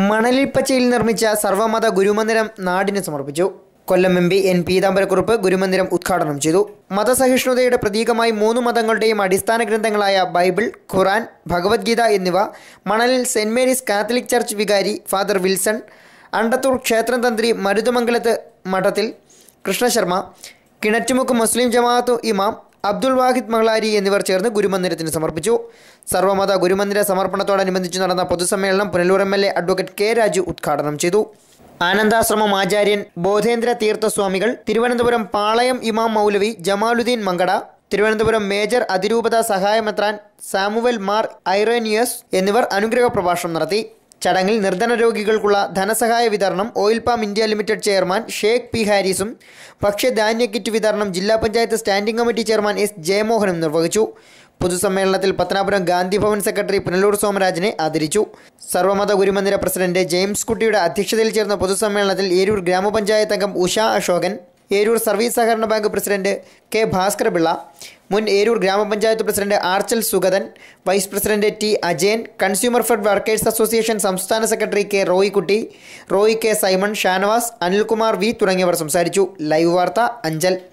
മണലിപ്പച്ചയിൽ നിർമ്മിച്ച സർവമത ഗുരുമന്ദിരം നാടിന് സമർപ്പിച്ചു Kollam M P N Peethambarakurup ഗുരുമന്ദിരം ഉദ്ഘാടനം ചെയ്തു മതസഹിഷ്ണുതയുടെ പ്രതീകമായി മൂന്ന് മതങ്ങളുടെയും അടിസ്ഥാന ഗ്രന്ഥങ്ങളായ ബൈബിൾ ഖുറാൻ ഭഗവത്ഗീത എന്നിവ മണലിൽ സെന്റ് മേരീസ് കാത്തലിക് ചർച്ച് വികാരി ഫാദർ വിൽസൺ അണ്ടത്തൂർ ക്ഷേത്രം തന്ത്രി മരുതുമംഗലത്ത് മഠത്തിൽ കൃഷ്ണശർമ്മ കിണറ്റുമുക്ക് മുസ്ലിം ജമാഅത്തു ഇമാം അബ്ദുൾ വാഹിദ് മഹ്ലാരി എന്നിവർ ചേർന്ന് ഗുരുമന്ദിരത്തിന് സമർപ്പിച്ചു സർവമത ഗുരുമന്ദിര സമർപ്പണത്തോടനുബന്ധിച്ച് നടന്ന പൊതുസമ്മേളനം Punalur M L A advocate K Raju ഉദ്ഘാടനം ചെയ്തു ആനന്ദാശ്രമം ആചാര്യൻ ബോധേന്ദ്ര തീർത്ഥസ്വാമികൾ തിരുവനന്തപുരം പാളയം ഇമാം മൗലവി ജമാലുദ്ദീൻ മങ്കട തിരുവനന്തപുരം മേജർ അതിരൂപത സഹായമെത്രാൻ സാമുവൽ മാർ ഐറേനിയസ് എന്നിവർ അനുഗ്രഹ പ്രഭാഷണം നടത്തി ചടങ്ങിൽ നിർധന രോഗികൾക്കുള്ള ധനസഹായ വിതരണം oil palm India limited chairman Sheikh P ഹാരിസും ഭക്ഷ്യധാന്യ കിറ്റ് വിതരണം ജില്ലാ panchayat standing committee chairman S ജയമോഹനും നിർവഹിച്ചു പൊതുസമ്മേളനത്തിൽ പത്തനാപുരം ഗാന്ധി ഭവൻ സെക്രട്ടറി പുനലൂർ സോമരാജനെ ആദരിച്ചു സർവമത ഗുരുമന്ദിര പ്രസിഡന്റ് ജെയിംസ് കുട്ടിയുടെ അധ്യക്ഷതയിൽ ചേർന്ന പൊതുസമ്മേളനത്തിൽ ഏരൂർ ഗ്രാമപഞ്ചായത്ത് അംഗം ഉഷ അശോകൻ ഏരൂർ സർവീസ് സഹകരണ ബാങ്ക് പ്രസിഡന്റ് കെ ഭാസ്കരപിള്ള മുൻ ഏരൂർ ഗ്രാമപഞ്ചായത്ത് president Archal Sugathan vice president T Ajayan consumer fed workers association സംസ്ഥാന secretary K Roykutty Roy K Simon Shanavas Anilkumar V തുടങ്ങിയവർ സംസാരിച്ചു ലൈവ് വാർത്ത അഞ്ചൽ